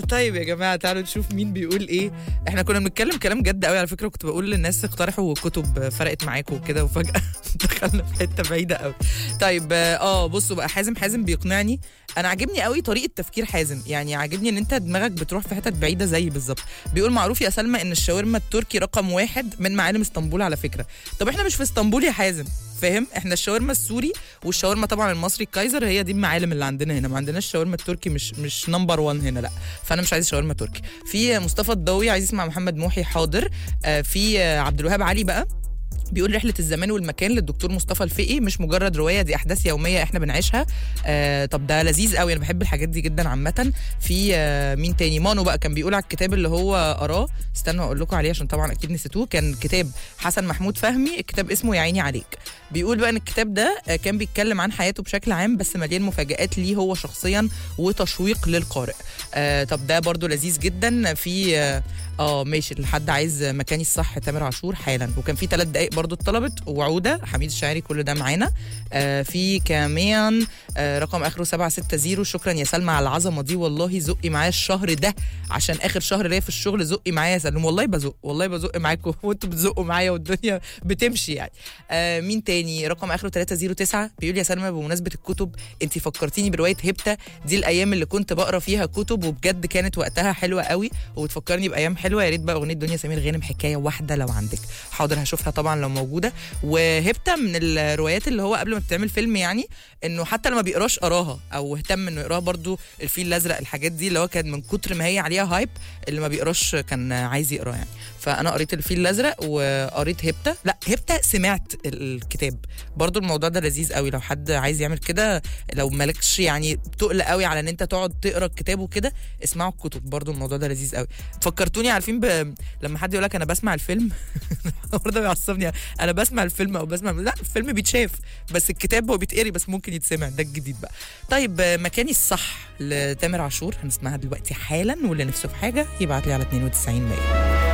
طيب يا جماعه تعالوا نشوف مين بيقول ايه احنا كنا بنتكلم كلام جد قوي على فكره كنت بقول للناس اقترحوا كتب فرقت معاكم وكده وفجاه دخلنا في حته بعيده قوي طيب اه بصوا بقى حازم حازم بيقنعني انا عاجبني قوي طريقه تفكير حازم يعني عاجبني ان انت دماغك بتروح في حتت بعيده زي بالظبط بيقول معروف يا سلمى ان الشاورما التركي رقم واحد من معالم اسطنبول على فكره طب احنا مش في اسطنبول يا حازم فاهم احنا الشاورما السوري والشاورما طبعا المصري الكايزر هي دي المعالم اللي عندنا هنا ما عندناش الشاورما التركي مش مش نمبر 1 هنا لا فانا مش عايز شاورما تركي في مصطفى الضوي عايز يسمع محمد محي حاضر آه في آه عبد الوهاب علي بقى بيقول رحله الزمان والمكان للدكتور مصطفى الفقي مش مجرد روايه دي احداث يوميه احنا بنعيشها آه طب ده لذيذ قوي انا بحب الحاجات دي جدا عامه في آه مين تاني مانو بقى كان بيقول على الكتاب اللي هو قراه استنوا اقول لكم عليه عشان طبعا اكيد نسيتوه كان كتاب حسن محمود فهمي الكتاب اسمه يا عيني عليك بيقول بقى ان الكتاب ده آه كان بيتكلم عن حياته بشكل عام بس مليان مفاجآت ليه هو شخصيا وتشويق للقارئ آه طب ده برضو لذيذ جدا في اه, آه ماشي لحد عايز مكاني الصح تامر عاشور حالا وكان في ثلاث دقائق برضو اتطلبت وعوده حميد الشاعري كل ده معانا آه في كمان آه رقم اخره 760 شكرا يا سلمى على العظمه دي والله زقي معايا الشهر ده عشان اخر شهر ليا في الشغل زقي معايا يا سلمى والله بزق والله بزق معاكم وانتوا بتزقوا معايا والدنيا بتمشي يعني آه مين تاني رقم اخره 309 بيقول يا سلمى بمناسبه الكتب انت فكرتيني بروايه هبته دي الايام اللي كنت بقرا فيها كتب وبجد كانت وقتها حلوه قوي وبتفكرني بايام حلوه يا ريت بقى اغنيه دنيا سمير غانم حكايه واحده لو عندك حاضر هشوفها طبعا لو موجوده وهبته من الروايات اللي هو قبل ما بتعمل فيلم يعني انه حتى لما بيقراش قراها او اهتم انه يقراها برضو الفيل الازرق الحاجات دي اللي هو كان من كتر ما هي عليها هايب اللي ما بيقراش كان عايز يقرا يعني فانا قريت الفيل الازرق وقريت هبته لا هبته سمعت الكتاب برضو الموضوع ده لذيذ قوي لو حد عايز يعمل كده لو مالكش يعني تقل قوي على ان انت تقعد تقرا الكتاب وكده اسمعوا الكتب برضو الموضوع ده لذيذ قوي فكرتوني عارفين ب... لما حد يقول لك انا بسمع الفيلم برضه بيعصبني انا بسمع الفيلم او بسمع لا الفيلم بيتشاف بس الكتاب هو بيتقري بس ممكن يتسمع ده الجديد بقى طيب مكاني الصح لتامر عاشور هنسمعها دلوقتي حالا واللي نفسه في حاجه يبعت لي على 92 100